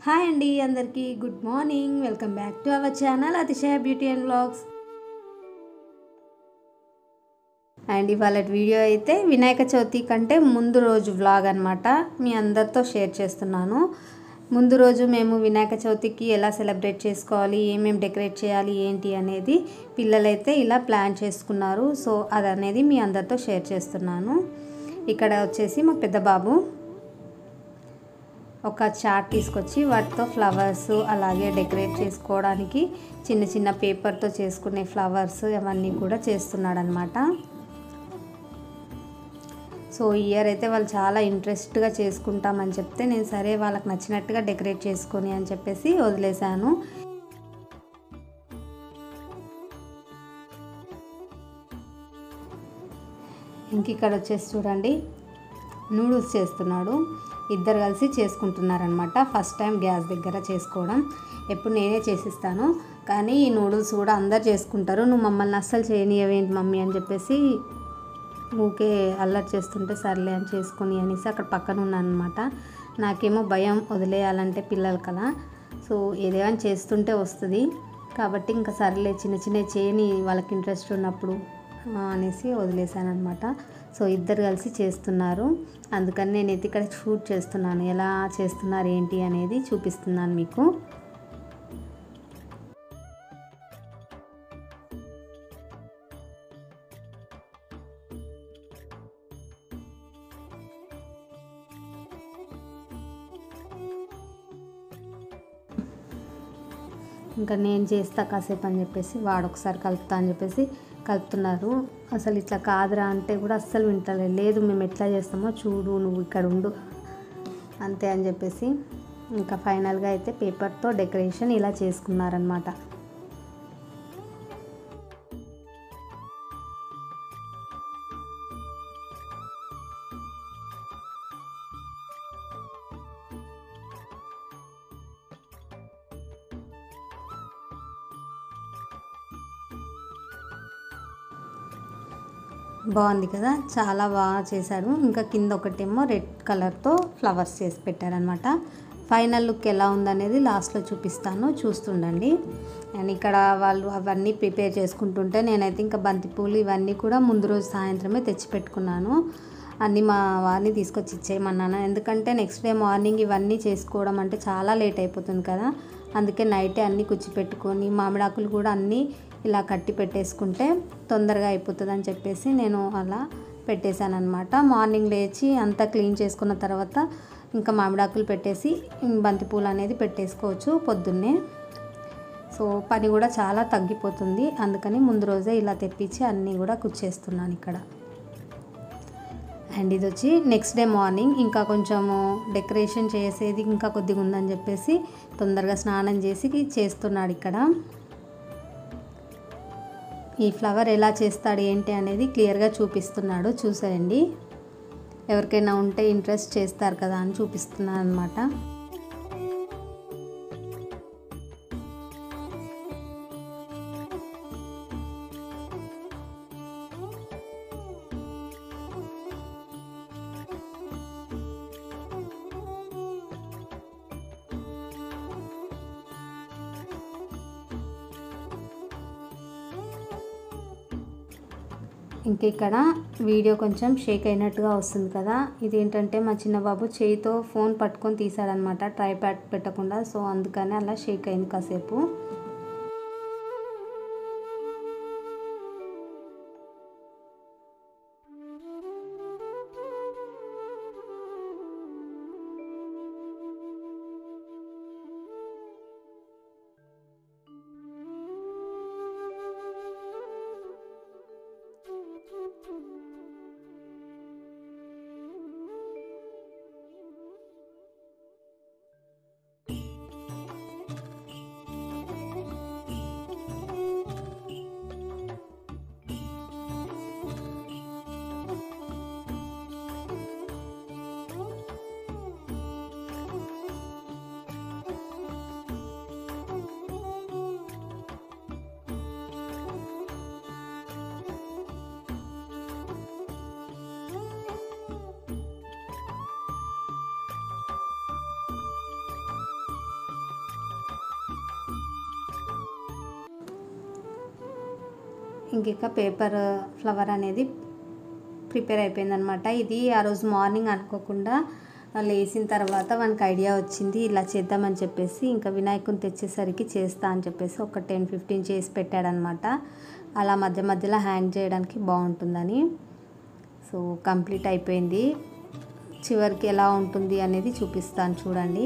hi అండి అందరికీ good morning welcome back to our channel Athishaya beauty and blogs and ఇవాళ video అయితే వినాయక చవితి కంటే ముందు రోజు వ్లాగ్ అనమాట మీ అందరితో షేర్ చేస్తున్నాను ముందు రోజు మేము వినాయక చవితికి ఎలా సెలబ్రేట్ చేసుకోవాలి ఏమేమి డెకరేట్ చేయాలి ఏంటి అనేది పిల్లలైతే ఇలా ప్లాన్ చేసుకున్నారు సో అది అనేది మీ అందరితో షేర్ చేస్తున్నాను ఇక్కడ వచ్చేసి మా పెద్ద బాబు ఒక చార్ట్ తీసుకొచ్చి వాటితో ఫ్లవర్స్ అలాగే డెకరేట్ చేసుకోవడానికి చిన్న చిన్న పేపర్తో చేసుకునే ఫ్లవర్స్ అవన్నీ కూడా చేస్తున్నాడు అనమాట సో ఈ ఇయర్ అయితే వాళ్ళు చాలా ఇంట్రెస్ట్గా చేసుకుంటామని చెప్తే నేను సరే వాళ్ళకి నచ్చినట్టుగా డెకరేట్ చేసుకొని అని చెప్పేసి వదిలేశాను ఇంక ఇక్కడ వచ్చేసి చూడండి నూడిల్స్ చేస్తున్నాడు ఇద్దరు కలిసి చేసుకుంటున్నారనమాట ఫస్ట్ టైం గ్యాస్ దగ్గర చేసుకోవడం ఎప్పుడు నేనే చేసిస్తాను కానీ ఈ నూడిల్స్ కూడా అందరు చేసుకుంటారు నువ్వు మమ్మల్ని అస్సలు చేయనియవేంటి మమ్మీ అని చెప్పేసి ఊకే అల్లరి చేస్తుంటే సర్లే అని చేసుకొని అనేసి అక్కడ పక్కన ఉన్నాను అనమాట నాకేమో భయం వదిలేయాలంటే పిల్లలు కదా సో ఏదేమైనా చేస్తుంటే వస్తుంది కాబట్టి ఇంకా సర్లే చిన్న చిన్న చేయని వాళ్ళకి ఇంట్రెస్ట్ ఉన్నప్పుడు అనేసి వదిలేశాను అనమాట సో ఇద్దరు కలిసి చేస్తున్నారు అందుకని నేనైతే ఇక్కడ షూట్ చేస్తున్నాను ఎలా చేస్తున్నారు ఏంటి అనేది చూపిస్తున్నాను మీకు ఇంకా నేను చేస్తా కాసేపు అని చెప్పేసి వాడు ఒకసారి కలుపుతా అని చెప్పేసి కలుపుతున్నారు అసలు ఇట్లా కాదురా అంటే కూడా అస్సలు వింటలే లేదు మేము ఎట్లా చేస్తామో చూడు నువ్వు ఇక్కడ ఉండు అంతే అని చెప్పేసి ఇంకా ఫైనల్గా అయితే పేపర్తో డెకరేషన్ ఇలా చేసుకున్నారనమాట బాగుంది కదా చాలా బాగా చేశారు ఇంకా కింద ఒకటేమో రెడ్ కలర్తో ఫ్లవర్స్ చేసి పెట్టారనమాట ఫైనల్ లుక్ ఎలా ఉందనేది లాస్ట్లో చూపిస్తాను చూస్తుండండి అండ్ ఇక్కడ వాళ్ళు అవన్నీ ప్రిపేర్ చేసుకుంటుంటే నేనైతే ఇంకా బంతిపూలు ఇవన్నీ కూడా ముందు రోజు సాయంత్రమే తెచ్చి పెట్టుకున్నాను అన్నీ మా వారిని తీసుకొచ్చి ఇచ్చేయమన్నాను ఎందుకంటే నెక్స్ట్ డే మార్నింగ్ ఇవన్నీ చేసుకోవడం అంటే చాలా లేట్ అయిపోతుంది కదా అందుకే నైటే అన్నీ కూర్చిపెట్టుకొని మామిడాకులు కూడా అన్నీ ఇలా కట్టి పెట్టేసుకుంటే తొందరగా అయిపోతుంది అని చెప్పేసి నేను అలా పెట్టేశాను అనమాట మార్నింగ్ లేచి అంతా క్లీన్ చేసుకున్న తర్వాత ఇంకా మామిడాకులు పెట్టేసి బంతిపూలు అనేది పెట్టేసుకోవచ్చు పొద్దున్నే సో పని కూడా చాలా తగ్గిపోతుంది అందుకని ముందు రోజే ఇలా తెప్పించి అన్నీ కూడా కుచ్చేస్తున్నాను ఇక్కడ అండ్ ఇది వచ్చి నెక్స్ట్ డే మార్నింగ్ ఇంకా కొంచెము డెకరేషన్ చేసేది ఇంకా కొద్దిగా ఉందని చెప్పేసి తొందరగా స్నానం చేసి చేస్తున్నాడు ఇక్కడ ఈ ఫ్లవర్ ఎలా చేస్తాడు ఏంటి అనేది క్లియర్గా చూపిస్తున్నాడు చూసేయండి ఎవరికైనా ఉంటే ఇంట్రెస్ట్ చేస్తారు కదా అని చూపిస్తున్నాను అనమాట ఇంక ఇక్కడ వీడియో కొంచెం షేక్ అయినట్టుగా వస్తుంది కదా ఇదేంటంటే మా చిన్న బాబు చేయితో ఫోన్ పట్టుకొని తీసాడనమాట ట్రై ప్యాడ్ పెట్టకుండా సో అందుకని అలా షేక్ అయింది కాసేపు ఇంక పేపర్ ఫ్లవర్ అనేది ప్రిపేర్ అయిపోయిందనమాట ఇది ఆ రోజు మార్నింగ్ అనుకోకుండా లేచిన తర్వాత వానికి ఐడియా వచ్చింది ఇలా చేద్దామని చెప్పేసి ఇంకా వినాయకుని తెచ్చేసరికి చేస్తా అని చెప్పేసి ఒక టెన్ ఫిఫ్టీన్ చేసి పెట్టాడనమాట అలా మధ్య మధ్యలో హ్యాంగ్ చేయడానికి బాగుంటుందని సో కంప్లీట్ అయిపోయింది చివరికి ఎలా ఉంటుంది అనేది చూపిస్తాను చూడండి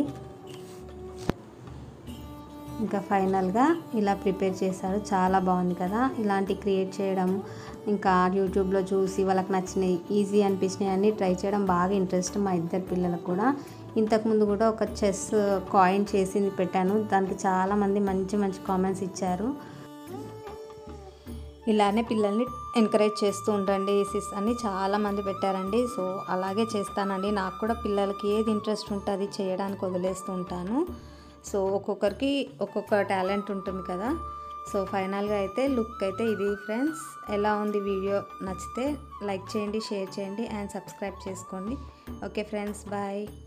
ఇంకా ఫైనల్గా ఇలా ప్రిపేర్ చేశారు చాలా బాగుంది కదా ఇలాంటి క్రియేట్ చేయడం ఇంకా యూట్యూబ్లో చూసి వాళ్ళకి నచ్చినవి ఈజీ అనిపించినవి అన్నీ ట్రై చేయడం బాగా ఇంట్రెస్ట్ మా ఇద్దరు పిల్లలకు కూడా ఇంతకుముందు కూడా ఒక చెస్ కాయిన్ చేసింది పెట్టాను దానికి చాలామంది మంచి మంచి కామెంట్స్ ఇచ్చారు ఇలానే పిల్లల్ని ఎంకరేజ్ చేస్తూ ఉండండి సిస్ అని చాలామంది పెట్టారండి సో అలాగే చేస్తానండి నాకు కూడా పిల్లలకి ఏది ఇంట్రెస్ట్ ఉంటుంది చేయడానికి వదిలేస్తూ ఉంటాను సో ఒక్కొక్కరికి ఒక్కొక్క టాలెంట్ ఉంటుంది కదా సో ఫైనల్గా అయితే లుక్ అయితే ఇది ఫ్రెండ్స్ ఎలా ఉంది వీడియో నచ్చితే లైక్ చేయండి షేర్ చేయండి అండ్ సబ్స్క్రైబ్ చేసుకోండి ఓకే ఫ్రెండ్స్ బాయ్